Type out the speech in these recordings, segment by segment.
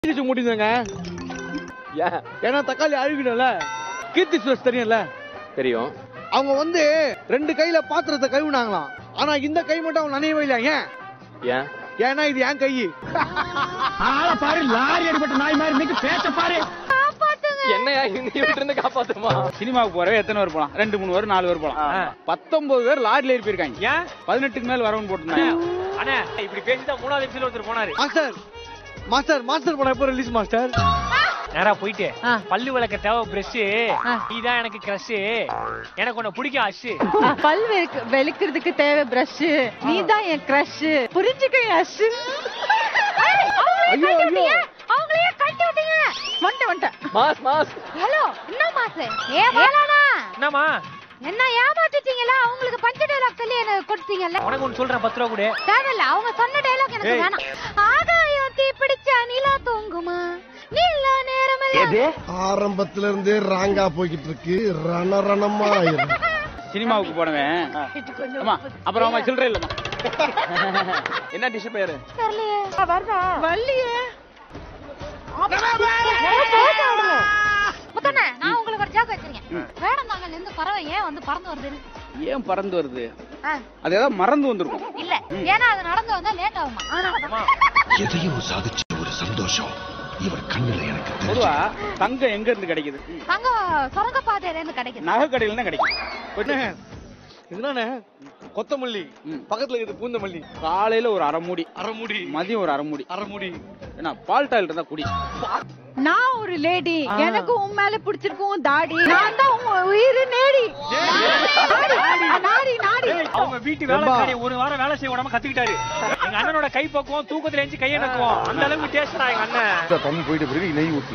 வச்சு மூட்டிருந்தாங்க ஏன் ஏன்னா தக்காளி அழுகிடும்ல கீர்த்தி சுரேஷ் தெரியும்ல தெரியும் அவங்க வந்து ரெண்டு கையில பாத்திரத்தை கழுவுனாங்களாம் ஆனா இந்த கை மட்டும் அவங்க நினைவே இல்லையா ஏன் ஏன் ஏன்னா இது என் கை ஆளை பாரு லாரி அடிபட்ட நாய் மாதிரி இன்னைக்கு பேச்ச பாரு என்னையா இந்த வீட்டு இருந்து காப்பாத்துமா சினிமாவுக்கு போறவே எத்தனை பேர் போலாம் ரெண்டு மூணு பேர் நாலு பேர் போலாம் பத்தொன்பது பேர் லாரில ஏறி போயிருக்காங்க ஏன் பதினெட்டுக்கு மேல வரவன் போட்டுருந்தாங்க அண்ணே இப்படி பேசிதான் மூணாவது எபிசோட் ஒருத்தர் போனாரு மாஸ்டர் மாஸ்டர் மாஸ்டர் படம் எப்போ ரிலீஸ் மாஸ்டர் நேரா போயிட்டு பல்லு விளக்க தேவை பிரஷ் நீதான் எனக்கு கிரஷ் எனக்கு உன்னை பிடிக்கும் அஷ் பல் வெளுக்க- வெளுக்கிறதுக்கு தேவை பிரஷ் நீ தான் என் கிரஷ் புரிஞ்சுக்க அஷ் ஐயோ ஐயோ அவங்களையே கட்டி விட்டீங்க வந்துட்டேன் வந்துட்டேன் மாஸ் மாஸ் ஹலோ என்ன மாசு ஏ வேலானா என்னம்மா என்ன ஏமாத்திட்டீங்களா அவங்களுக்கு பஞ்ச டைலாக் சொல்லி எனக்கு கொடுத்தீங்கல்ல உனக்கு ஒன்று சொல்றேன் பத்து ரூபா கொடு தேவையில்ல அவங்க சொன்ன டைலாக் எனக்கு வேணாம் ஆகாயம் தீ பிடிச்சா நிலா தூங்குமா நில நேரமெல்லாம் ஆரம்பத்துல இருந்தே ராங்கா போய்கிட்டு இருக்கு ரண ரணமா ஆயிரும் சினிமாவுக்கு போனவன் ஆமா அப்புறம் அவன் சில்லறை இல்லம்மா என்ன டிஷ் பேரு தெரியலையே வரலையே முத்தண்ணே நான் உங்களுக்கு ஒரு ஜோக் வச்சிருக்கேன் வேடந்தாங்கல்ல இருந்து பறவை ஏன் வந்து பறந்து வருதுன்னு ஏன் பறந்து வருது ஆ, அது ஏதாவது மறந்து வந்திருக்கும் இல்ல ஏன்னா அது நடந்து வந்தா லேட் ஆகுமா அதனால எதையும் சாதிச்ச ஒரு சந்தோஷம் இவர் கண்ணுல எனக்கு தெரியும் பொதுவா தங்கம் எங்க இருந்து கிடைக்குது அங்க சுரங்க பாதையில இருந்து கிடைக்குது நகை கடையில தான் கிடைக்கும் என்ன இதுதானே கொத்தமல்லி ம். பக்கத்துல இருக்குது பூந்தமல்லி காலையில ஒரு அரை மூடி அரைமுடி மதியம் ஒரு அரை மூடி அரைமுடி என்ன பால் டாயில் இருந்தா குடி நான் ஒரு லேடி எனக்கு உன் மேல பிடிச்சிருக்கும் தாடி நான் தான் உன் உயிர் நேடி நாடி நாடி நாடி அவங்க வீட்டு வேலைக்காரி ஒரு வாரம் வேலை செய்ய விடாம கத்துக்கிட்டாரு எங்க அண்ணனோட கை பக்குவோம் தூக்கத்துல எஞ்சி கையை நக்குவோம் அந்த அளவுக்கு டேஸ்டா எங்க அண்ணன் தண்ணி போயிட்ட பிறகு நெய் ஊத்து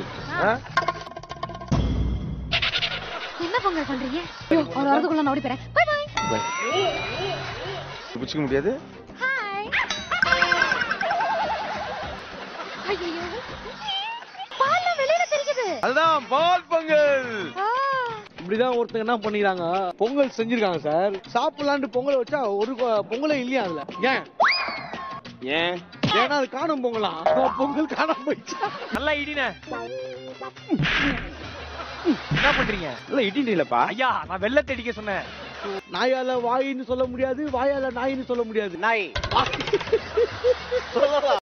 என்ன பொங்கல் சொல்றீங்க ஐயோ, ஒரு வாரத்துக்குள்ள நான் ஓடி போறேன் பை பை பிடிச்சிக்க முடியாது ஹாய் ஐயோ பால்ல வெளியில தெரிக்குது அதுதான் பால் பொங்கல் ஆ, இப்படிதான் ஒருத்தங்க என்ன பண்ணிக்கிறாங்க பொங்கல் செஞ்சிருக்காங்க சார் சாப்பிடலான்ட்டு பொங்கலை வச்சா ஒரு கொ- பொங்கலே இல்லையா அதுல ஏன் ஏன் ஏன்னா அது காணும் பொங்கலாம் பொங்கல் காணாம போயிடுச்சா நல்லா இடினே என்ன பண்றீங்க இல்ல இடிட்டு இல்லப்பா ஐயா நான் வெள்ளத்தை அடிக்க சொன்னேன் நாயால வாயின்னு சொல்ல முடியாது வாயால நாயின்னு சொல்ல முடியாது நாய் சொல்லலாம்